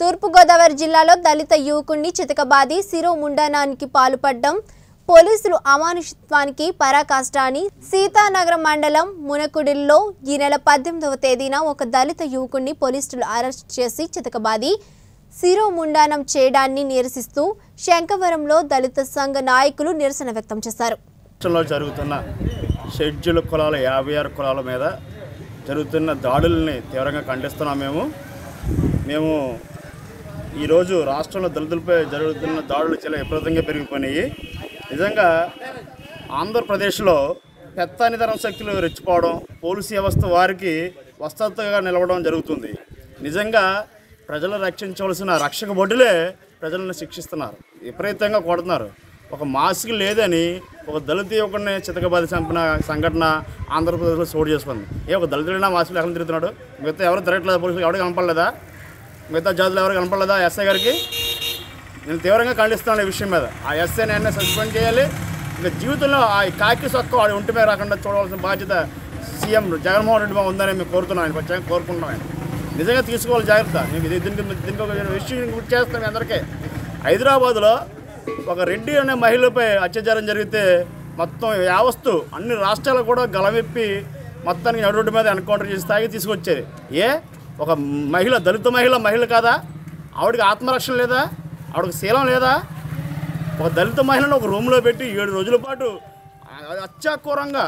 తూర్పుగోదావరి జిల్లాలో దళిత యువకుణ్ణి చితకబాది శిరో ముండనానికి పాల్పడ్డం పోలీసులు అమానుషత్వానికి పరాకాష్ట అని సీతానగరం మండలం మునకుడిల్లో ఈ నెల పద్దెనిమిదవ తేదీన ఒక దళిత యువకుణ్ణి పోలీసులు అరెస్ట్ చేసి చితకబాది శిరో ముండానం చేయడాన్ని నిరసిస్తూ శంకవరంలో దళిత సంఘ నాయకులు నిరసన వ్యక్తం చేశారు రాష్ట్రంలో జరుగుతున్న షెడ్యూల్ కులాల యాభై ఆరు కులాల మీద జరుగుతున్న దాడుల్ని తీవ్రంగా ఖండిస్తున్నాం మేము మేము ఈరోజు రాష్ట్రంలో దళితులపై జరుగుతున్న దాడులు చాలా విపరీతంగా పెరిగిపోయినాయి నిజంగా ఆంధ్రప్రదేశ్లో పెత్తానితరం శక్తులు రెచ్చిపోవడం పోలీసు వ్యవస్థ వారికి వస్తగా నిలవడం జరుగుతుంది నిజంగా ప్రజలు రక్షించవలసిన రక్షక బొడ్డులే ప్రజలను శిక్షిస్తున్నారు విపరీతంగా కొడుతున్నారు ఒక మాస్క్ లేదని ఒక దళిత యువకుడిని చితకబాది చంపిన సంఘటన ఆంధ్రప్రదేశ్లో చోటు చేసుకుంది ఏ ఒక దళితుడైనా మాస్కులు ఎక్కడ తిరుగుతున్నాడు మిగతా ఎవరు తిరగట్లేదు పోలీసులు ఎవరు కనపడలేదా మిగతా జాతులు ఎవరు కనపడలేదా ఎస్ఐ గారికి నేను తీవ్రంగా ఖండిస్తున్నాను ఈ విషయం మీద ఆ ఎస్ఐని అన్నీ సస్పెండ్ చేయాలి ఇంకా జీవితంలో ఆ కాకి సొక్క వాడి ఒంటి మీద రాకుండా చూడవలసిన బాధ్యత సీఎం జగన్మోహన్ రెడ్డి మీద ఉందని మేము కోరుతున్నాం ఆయన ప్రత్యేకంగా కోరుకుంటున్నాం ఆయన నిజంగా తీసుకోవాలి జాగ్రత్త నేను ఇది దీనికి దీనికి ఒక విషయం గుర్తు చేస్తాను మీ అందరికీ హైదరాబాద్లో ఒక రెడ్డి అనే మహిళపై అత్యాచారం జరిగితే మొత్తం యావస్తు అన్ని రాష్ట్రాలు కూడా గలమెప్పి మొత్తానికి నడుడు మీద ఎన్కౌంటర్ చేసి తాగి తీసుకొచ్చేది ఏ ఒక మహిళ దళిత మహిళ మహిళ కాదా ఆవిడకి ఆత్మరక్షణ లేదా ఆవిడకి శీలం లేదా ఒక దళిత మహిళను ఒక రూమ్లో పెట్టి ఏడు రోజుల పాటు అత్యాకూరంగా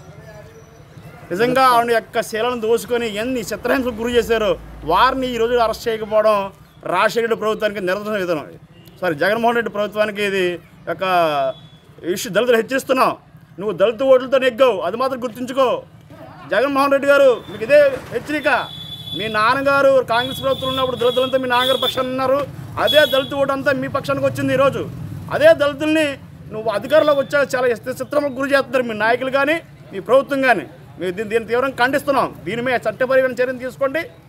నిజంగా ఆవిడ యొక్క శీలను దోసుకొని ఎన్ని చిత్రహింసలకు గురి చేశారో వారిని ఈరోజు అరెస్ట్ చేయకపోవడం రాజశేఖర రెడ్డి ప్రభుత్వానికి నిరసన విధానం సారీ జగన్మోహన్ రెడ్డి ప్రభుత్వానికి ఇది యొక్క ఇష్యూ దళితులు హెచ్చరిస్తున్నావు నువ్వు దళిత ఓట్లతో నెగ్గావు అది మాత్రం గుర్తుంచుకో జగన్మోహన్ రెడ్డి గారు మీకు ఇదే హెచ్చరిక మీ నాన్నగారు కాంగ్రెస్ ప్రభుత్వం ఉన్నప్పుడు దళితులంతా మీ నాన్నగారు పక్షాన్ని ఉన్నారు అదే దళిత ఓటు అంతా మీ పక్షానికి వచ్చింది ఈరోజు అదే దళితుల్ని నువ్వు అధికారంలోకి వచ్చాక చాలా చిత్రములకు గురి చేస్తున్నారు మీ నాయకులు కానీ మీ ప్రభుత్వం కానీ మేము దీన్ని దీన్ని తీవ్రంగా ఖండిస్తున్నాం దీని మీద చట్టపరమైన చర్యలు తీసుకోండి